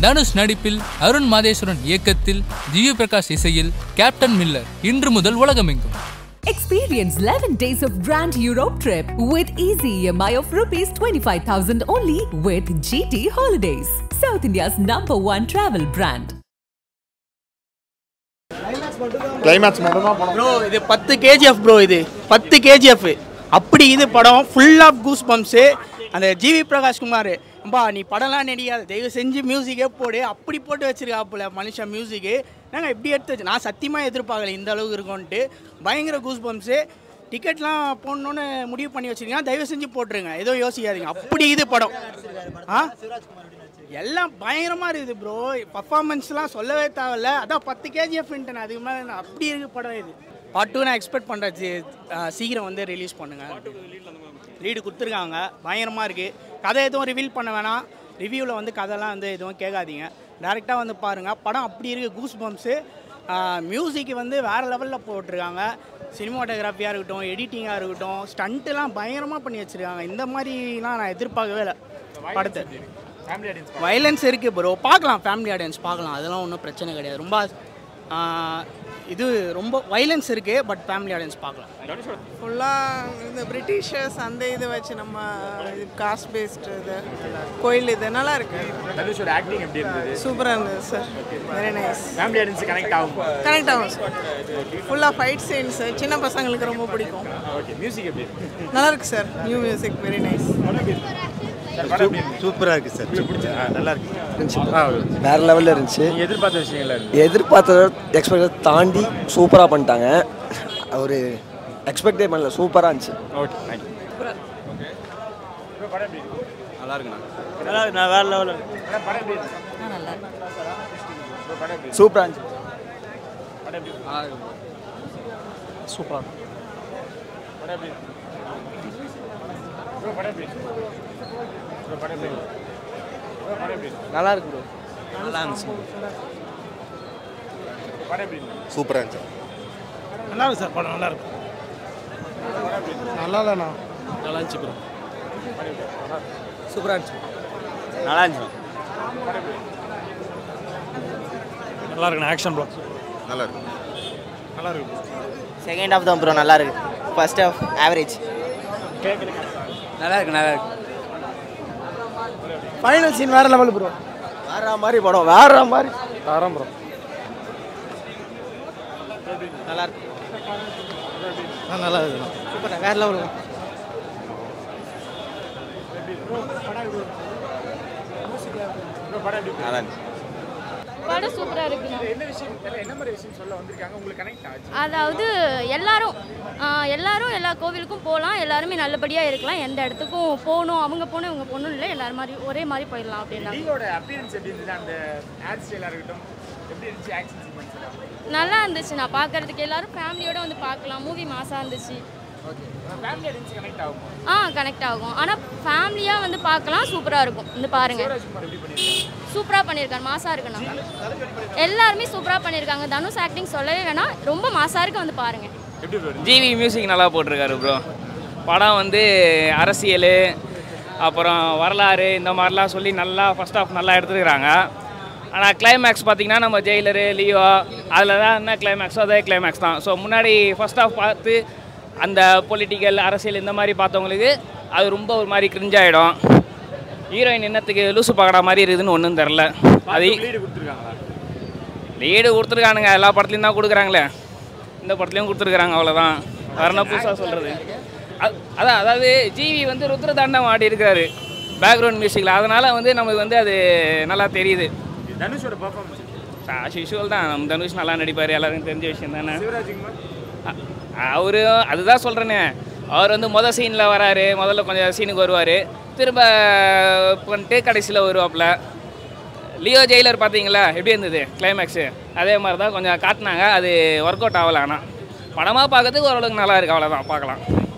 தனுஷ் நடிப்பில் அருண் மாதேஸ்வரன் இயக்கத்தில் ஜியு பிரகாஷ் இசையில் கேப்டன் மில்லர் இன்று முதல் உலகமெங்கும் Experience 11 days of Grand Europe trip with easy EMI of rupees 25,000 only with GT Holidays, South India's number one travel brand. Climax மட்டும் தான் படம் ப்ரோ இது பத்து கேஜிஎஃப் ப்ரோ இது பத்து கேஜிஎஃப் அப்படி இது படம் ஃபுல் ஆஃப் கூஸ் பம்ப்ஸு அந்த ஜிவி பிரகாஷ்குமார் அம்பா நீ படம்லாம் நடிக்காத தயவு செஞ்சு மியூசிக்கே போடு அப்படி போட்டு வச்சிருக்காப்புல மனுஷன் மியூசிக்கு நாங்கள் இப்படி எடுத்து வச்சு நான் சத்தியமாக எதிர்பார்க்கல இந்த அளவுக்கு இருக்கும்ன்ட்டு பயங்கர கூஸ் பம்ப்ஸு டிக்கெட்லாம் போடணுன்னு முடிவு பண்ணி வச்சிருக்கீங்க தயவு செஞ்சு போட்டுருங்க எதுவும் யோசிக்காதீங்க அப்படி இது படம் ஆ எல்லாம் பயங்கரமாக இருக்குது ப்ரோ பர்ஃபார்மன்ஸ்லாம் சொல்லவே தேவையில்ல அதான் பத்து கேஜிஎஃப்ன்ட்டு அதுக்கு மேலே நான் அப்படி இருக்கு படம் இது பார்ட் டூ நான் எக்ஸ்பெக்ட் பண்ணுறேன் சீக்கிரம் வந்து ரிலீஸ் பண்ணுங்க லீடு கொடுத்துருக்காங்க பயங்கரமாக இருக்குது கதை எதுவும் ரிவீல் பண்ண வேணாம் ரிவ்யூவில் வந்து கதைலாம் வந்து எதுவும் கேட்காதீங்க டேரெக்டாக வந்து பாருங்கள் படம் அப்படி இருக்குது கூஸ் பம்ப்ஸு மியூசிக் வந்து வேறு லெவலில் போட்டிருக்காங்க சினிமாட்டோகிராஃபியாக இருக்கட்டும் எடிட்டிங்காக இருக்கட்டும் ஸ்டண்ட்டுலாம் பயங்கரமாக பண்ணி வச்சுருக்காங்க இந்த மாதிரிலாம் நான் எதிர்பார்க்கவே இல்லை படத்தை வயலன்ஸ் இருக்குது ப்ரோ பார்க்கலாம் ஃபேமிலி ஆடியன்ஸ் பார்க்கலாம் அதெல்லாம் ஒன்றும் பிரச்சனை கிடையாது ரொம்ப ஆ, இது ரொம்ப வயலன்ஸ் இருக்குது பட் ஃபேமிலி ஆடியன்ஸ் பார்க்கலாம் ஃபுல்லாக இந்த பிரிட்டிஷர்ஸ் அந்த இது வச்சு நம்ம இது காஸ்ட் பேஸ்டு இது கோயில் இது நல்லா இருக்கு தனுஷோட ஆக்டிங் எப்படி இருந்தது சூப்பராக இருந்தது sir very nice family audience connect ஆகும் கரெக்ட் ஆகும் சார் ஃபுல்லாக ஃபைட் சீன்ஸ் சின்ன பசங்களுக்கு ரொம்ப பிடிக்கும் ஓகே மியூசிக் எப்படி இருக்கு நல்லா இருக்கு sir new music very nice சூப்பராக இருக்குது சார் நல்லா இருக்கு வேற லெவலில் இருந்துச்சு நீங்க எதிர்பார்த்த விஷயங்களா இருக்கு எதிர்பார்த்தத எக்ஸ்பெக்ட் தாண்டி சூப்பராக பண்ணிட்டாங்க ஒரு எக்ஸ்பெக்டே பண்ணல சூப்பராக இருந்துச்சு ஓகே தேங்க்யூ நல்லா இருக்கு நான் வேறு லெவலில் சூப்பராக இருந்துச்சு நல்லா இருக்கு ப்ரோ சூப்பராக இருந்துச்சு நல்லா இருக்கு சார் படம் நல்லா இருக்கு நல்லா இல்லைண்ணா நல்லா இருந்துச்சு ப்ரோ சூப்பராக இருந்துச்சு நல்லா இருந்துச்சு நல்லா இருக்குண்ணா ஆக்ஷன் ப்ளாக் நல்லா இருக்கு செகண்ட் ஹாஃப் தான் ப்ரோ நல்லா இருக்கு ஃபர்ஸ்ட் ஹாஃப் ஆவரேஜ் நல்லா இருக்கு நல்லா இருக்கு ஃபைனல் சீன் வேற லெவல் ப்ரோ வேற மாதிரி படம் வேற மாதிரி தரம் ப்ரோ நல்லா இருக்கு நல்லா இருக்கு சூப்பராக வேறு லெவல் நல்லா இருந்துச்சு படம் சூப்பராக இருக்குண்ணா என்ன விஷயம் என்ன மாதிரி விஷயம் சொல்ல வந்திருக்காங்க உங்களுக்கு கனெக்ட் ஆச்சு அதாவது எல்லாரும் ஆஹ், எல்லாரும் எல்லா கோவிலுக்கும் போகலாம் எல்லாருமே நல்லபடியாக இருக்கலாம் எந்த இடத்துக்கும் போகணும் அவங்க போகணும் இவங்க போகணும் இல்லை எல்லாரும் மாதிரி ஒரே மாதிரி போயிடலாம் அப்படின்னா லீயோட அப்பியரன்ஸ் எப்படி இருந்தது அந்த ஹேர் ஸ்டைலாக இருக்கட்டும் எப்படி இருந்துச்சு ஆக்ஷன் சீக்வன்ஸ் எல்லாம் நல்லா இருந்துச்சு நான் பார்க்கறதுக்கு எல்லாரும் ஃபேமிலியோட வந்து பார்க்கலாம் மூவி மாசாக இருந்துச்சு ஓகே ஃபேமிலி ஆடியன்ஸ் கனெக்ட் ஆகும் ஆ கனெக்ட் ஆகும் ஆனால் ஃபேமிலியாக வந்து பார்க்கலாம் சூப்பராக இருக்கும் இந்த பாருங்க சிவராஜ்குமார் எப்படி பண்ணியிருக்காங்க சூப்பராக பண்ணியிருக்காரு மாசாக இருக்குண்ணா எல்லாருமே சூப்பராக பண்ணியிருக்காங்க தனுஷ் ஆக்டிங் சொல்லவே வேணாம் ரொம்ப மாசாக இருக்கு வந்து பாருங்க எப்படி ப்ரோ ஜிவி மியூசிக் நல்லா போட்டிருக்காரு ப்ரோ படம் வந்து அரசியல் அப்புறம் வரலாறு இந்த மாதிரிலாம் சொல்லி நல்லா ஃபர்ஸ்ட் ஆஃப் நல்லா எடுத்துருக்குறாங்க ஆனால் கிளைமேக்ஸ் பார்த்தீங்கன்னா நம்ம ஜெயிலரு லியோ அதில் தான் என்ன கிளைமேக்ஸோ அதே கிளைமேக்ஸ் தான் ஸோ முன்னாடி ஃபர்ஸ்ட் ஆஃப் பார்த்து அந்த பொலிட்டிக்கல் அரசியல் இந்த மாதிரி பார்த்தவங்களுக்கு அது ரொம்ப ஒரு மாதிரி கிரிஞ்சாயிடும் ஹீரோயின் என்னத்துக்கு லூசு பார்க்கற மாதிரி இருக்குதுன்னு ஒன்றும் தெரில அது லீடு கொடுத்துருக்காங்களா லீடு கொடுத்துருக்கானுங்க எல்லா படத்துலையும் தான் கொடுக்குறாங்களே இந்த படத்துலையும் கொடுத்துருக்குறாங்க அவ்வளோதான் வேற என்ன புதுசாக சொல்கிறது அதான் அதாவது ஜிவி வந்து ருத்ரதாண்டம் ஆடி இருக்காரு பேக்ரவுண்ட் மியூசிக்கில் அதனால் வந்து நமக்கு வந்து அது நல்லா தெரியுது தனுஷோட பர்ஃபார்மன்ஸ் ஆஸ் யூஷுவல் தான் நம்ம தனுஷ் நல்லா நடிப்பார் எல்லாருக்கும் தெரிஞ்ச விஷயம் தானே சிவராஜ்குமார் அவரு அதுதான் சொல்கிறேனே அவர் வந்து மொதல் சீனில் வராரு முதல்ல கொஞ்சம் சீனுக்கு வருவார் திரும்ப பண்ணிட்டு கடைசியில் வருவாப்புல லியோ ஜெயிலர் பார்த்தீங்களா எப்படி இருந்தது கிளைமேக்ஸு அதே மாதிரி தான் கொஞ்சம் காட்டினாங்க அது ஒர்க் அவுட் ஆகலை ஆனால் படமாக பார்க்கறதுக்கு ஓரளவுக்கு நல்லா இருக்கு அவ்வளோதான் பார்க்கலாம்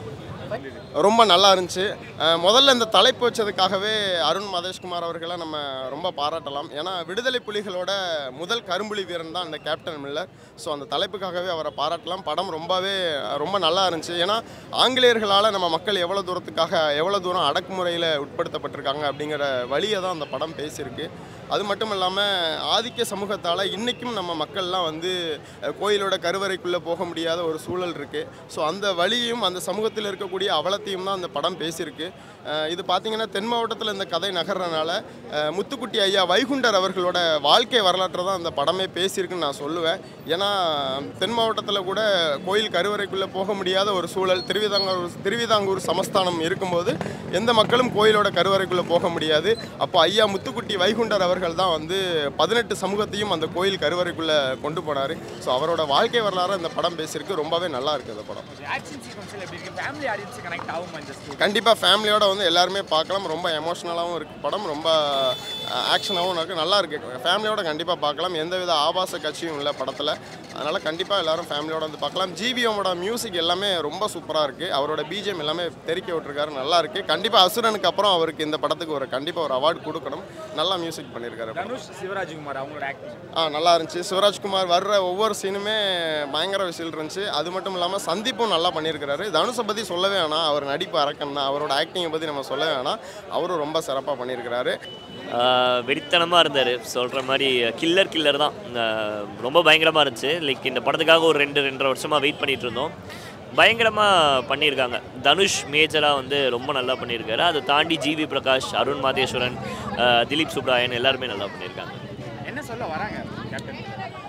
ரொம்ப நல்லா இருந்துச்சு அஹ் முதல்ல இந்த தலைப்பு வச்சதுக்காகவே அருண் மதேஷ்குமார் அவர்களை நம்ம ரொம்ப பாராட்டலாம் ஏன்னா விடுதலை புலிகளோட முதல் கரும்புலி வீரன் தான் இந்த கேப்டன் மில்லர் ஸோ அந்த தலைப்புக்காகவே அவரை பாராட்டலாம் படம் ரொம்பவே ரொம்ப நல்லா இருந்துச்சு ஏன்னா ஆங்கிலேயர்களால் நம்ம மக்கள் எவ்வளோ தூரத்துக்காக எவ்வளோ தூரம் அடக்குமுறையில் உட்படுத்தப்பட்டிருக்காங்க அப்படிங்கிற வழியை தான் அந்த படம் பேசியிருக்கு அது மட்டும் இல்லாமல் ஆதிக்க சமூகத்தால் இன்றைக்கும் நம்ம மக்கள்லாம் வந்து அஹ், கோயிலோட கருவறைக்குள்ளே போக முடியாத ஒரு சூழல் இருக்குது ஸோ அந்த வழியையும் அந்த சமூகத்தில் இருக்கக்கூடிய அவலத்தையும் தான் அந்த படம் பேசியிருக்கு அஹ், இது பார்த்திங்கன்னா தென் மாவட்டத்தில் இந்த கதை நகர்றனால அஹ், முத்துக்குட்டி ஐயா வைகுண்டர் அவர்களோட வாழ்க்கை வரலாற்றை தான் அந்த படமே பேசியிருக்குன்னு நான் சொல்லுவேன் ஏன்னா தென் மாவட்டத்தில் கூட கோயில் கருவறைக்குள்ளே போக முடியாத ஒரு சூழல் திருவிதாங்கூர் திருவிதாங்கூர் சமஸ்தானம் இருக்கும்போது எந்த மக்களும் கோயிலோட கருவறைக்குள்ளே போக முடியாது அப்போ ஐயா முத்துக்குட்டி வைகுண்டர் அவர்கள் தான் வந்து பதினெட்டு சமூகத்தையும் அந்த கோயில் கருவறைக்குள்ளே கொண்டு போனார் ஸோ அவரோட வாழ்க்கை வரலாறு இந்த படம் பேசியிருக்கு ரொம்பவே நல்லா இருக்குது இந்த படம் ஆக்ஷன் சீக்வன்ஸில் எப்படி இருக்கு ஃபேமிலி ஆடியன்ஸ் கனெக்ட் ஆகுமா இந்த ஸ்டோரி கண்டிப்பாக ஃபேமிலியோட வந்து எல்லாருமே பார்க்கலாம் ரொம்ப எமோஷ்னலாகவும் இருக்குது படம் ரொம்ப ஆக்ஷனாகவும் இருக்குது நல்லா இருக்குது ஃபேமிலியோட கண்டிப்பாக பார்க்கலாம் எந்தவித ஆபாச கட்சியும் இல்லை படத்தில் அதனால் கண்டிப்பாக எல்லாரும் ஃபேமிலியோட வந்து பார்க்கலாம் ஜிவிஎம்மோட மியூசிக் எல்லாமே ரொம்ப சூப்பராக இருக்குது அவரோட பிஜிஎம் எல்லாமே தெறிக்க விட்டுருக்காரு நல்லா இருக்குது கண்டிப்பாக அசுரனுக்கு அப்புறம் அவருக்கு இந்த படத்துக்கு ஒரு கண்டிப்பாக ஒரு அவார்டு கொடுக்கணும் நல்லா மியூசிக் பண்ணியிருக்காரு படம். தனுஷ் சிவராஜ்குமார் அவங்களோட ஆக்டிங் ஆ நல்லா இருந்துச்சு சிவராஜ்குமார் வர்ற ஒவ்வொரு சீனுமே பயங்கர விசில் இருந்துச்சு அது மட்டும் இல்லாமல் சந்தீப்பும் நல்லா பண்ணியிருக்கிறாரு தனுஷை பற்றி சொல்லவே வேணாம் அவர் நடிப்பு அரக்கன் தான் அவரோட ஆக்டிங்கை பற்றி நம்ம சொல்லவே வேணாம் அவரும் ரொம்ப சிறப்பாக பண்ணியிருக்கிறாரு வெறித்தனமாக இருந்தார் சொல்கிற மாதிரி கில்லர் கில்லர் தான் ஆஹ் ரொம்ப பயங்கரமாக இருந்துச்சு லைக் இந்த படத்துக்காக ஒரு ரெண்டு ரெண்டரை வருஷமாக வெயிட் பண்ணிட்டு இருந்தோம் பயங்கரமாக பண்ணியிருக்காங்க தனுஷ் மேஜராக வந்து ரொம்ப நல்லா பண்ணியிருக்காரு அதை தாண்டி ஜிவி பிரகாஷ் அருண் மாதேஸ்வரன் ஆஹ் திலீப் சுப்ராயன் எல்லாருமே நல்லா பண்ணியிருக்காங்க என்ன சொல்ல வராங்க கேப்டன்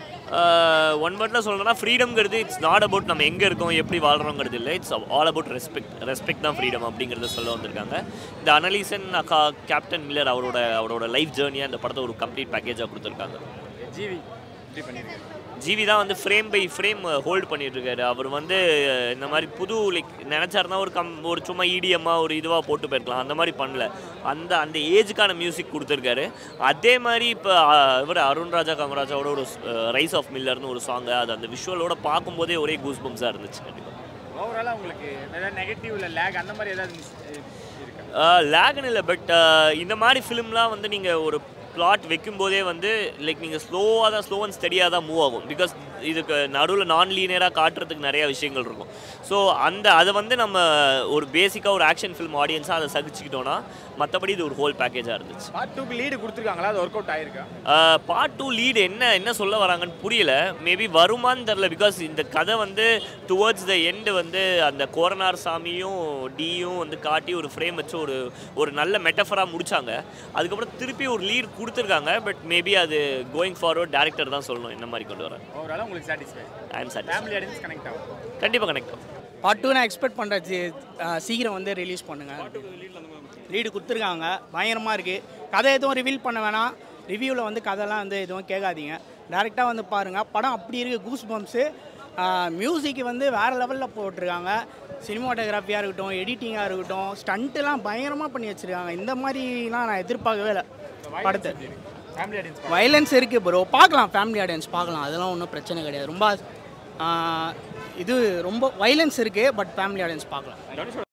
ஒன் வேர்டில் சொல்லணும்னா ஃப்ரீடம்ங்கிறது இட்ஸ் நாட் அபவுட் நம்ம எங்கே இருக்கோம் எப்படி வாழ்கிறோங்கிறது இல்லை it's all about respect respect தான் ஃப்ரீடம் அப்படிங்கிறத சொல்ல வந்திருக்காங்க இந்த அனலீசன் அக்கா கேப்டன் மில்லர் அவரோட அவரோட லைஃப் ஜேர்னியாக இந்த படத்தை ஒரு கம்ப்ளீட் பேக்கேஜாக கொடுத்துருக்காங்க ஜிவி இப்படி பண்ணியிருக்காரு ஜிவி தான் வந்து ஃப்ரேம் பை ஃப்ரேம் ஹோல்ட் பண்ணிட்டு இருக்காரு அவர் வந்து அஹ், இந்த மாதிரி புது லைக் நினச்சாருன்னா ஒரு கம் ஒரு சும்மா இடிஎம்மாக ஒரு இதுவாக போட்டு போயிருக்கலாம் அந்த மாதிரி பண்ணல அந்த அந்த ஏஜுக்கான மியூசிக் கொடுத்துருக்காரு அதே மாதிரி இப்போ இவர் அருண் ராஜா காமராஜாவோட ஒரு ரைஸ் ஆஃப் மில்லர்னு ஒரு சாங் அது அந்த விஷுவலோட பார்க்கும்போதே ஒரே கூஸ் பம்ஸாக இருந்துச்சு கண்டிப்பாக ஓவராலாக உங்களுக்கு ஏதாவது நெகட்டிவ் இல்லை லேக் அந்த மாதிரி ஏதாவது மிஸ் இருக்கா லேக்னு இல்லை பட் இந்த மாதிரி ஃபிலிம்லாம் வந்து நீங்கள் ஒரு பிளாட் வைக்கும்போதே வந்து லைக் நீங்கள் ஸ்லோவாக தான் ஸ்லோ அண்ட் ஸ்டடியாக தான் மூவ் ஆகும் பிகாஸ் இதுக்கு நடுவில் நான் லீனியராக காட்டுறதுக்கு நிறைய விஷயங்கள் இருக்கும் ஸோ அந்த அதை வந்து நம்ம ஒரு பேசிக்காக ஒரு ஆக்ஷன் ஃபிலிம் ஆடியன்ஸாக அதை சகிச்சுக்கிட்டோன்னா மற்றபடி இது ஒரு ஹோல் பேக்கேஜாக இருந்துச்சு பார்ட் டூக்கு லீடு கொடுத்துருக்காங்களா அது ஒர்க் அவுட் ஆயிருக்கா பார்ட் டூ லீடு என்ன என்ன சொல்ல வராங்கன்னு புரியல மேபி வருமான்னு தெரில பிகாஸ் இந்த கதை வந்து டுவர்ட்ஸ் த எண்டு வந்து அந்த கோரனார் சாமியும் டியும் வந்து காட்டி ஒரு ஃப்ரேம் வச்சு ஒரு ஒரு நல்ல மெட்டஃபராக முடிச்சாங்க அதுக்கப்புறம் திருப்பி ஒரு லீட் கொடுத்துருக்காங்க பட் மேபி அது கோயிங் ஃபார்வர்ட் டேரக்டர் தான் சொல்லணும் என்ன மாதிரி கொண்டு வரேன் ஓவராலாக உங்களுக்கு satisfy I am satisfy family audience connect ஆகும் கண்டிப்பாக கனெக்ட் ஆகும் பார்ட் டூ நான் எக்ஸ்பெக்ட் பண்ணுறேன் சீக்கிரம் வந்து ரிலீஸ் பண்ணுங்க லீடு கொடுத்துருக்காங்க பயங்கரமாக இருக்குது கதை எதுவும் ரிவீல் பண்ண வேணாம் ரிவ்யூவில் வந்து கதைலாம் வந்து எதுவும் கேட்காதீங்க டேரெக்டாக வந்து பாருங்கள் படம் அப்படி இருக்குது கூஸ் பம்ப்ஸு மியூசிக் வந்து வேறு லெவலில் போட்டிருக்காங்க சினிமாட்டோகிராஃபியாக இருக்கட்டும் எடிட்டிங்காக இருக்கட்டும் ஸ்டண்ட்டுலாம் பயங்கரமாக பண்ணி வச்சுருக்காங்க இந்த மாதிரிலாம் நான் எதிர்பார்க்கவே இல்லை படத்தை ஃபேமிலி ஆடியன்ஸ் வைலன்ஸ் இருக்குது ப்ரோ பார்க்கலாம் ஃபேமிலி ஆடியன்ஸ் பார்க்கலாம் அதெல்லாம் ஒன்றும் பிரச்சனை கிடையாது ரொம்ப ஆ, இது ரொம்ப வைலன்ஸ் இருக்குது பட் ஃபேமிலி ஆடியன்ஸ் பார்க்கலாம்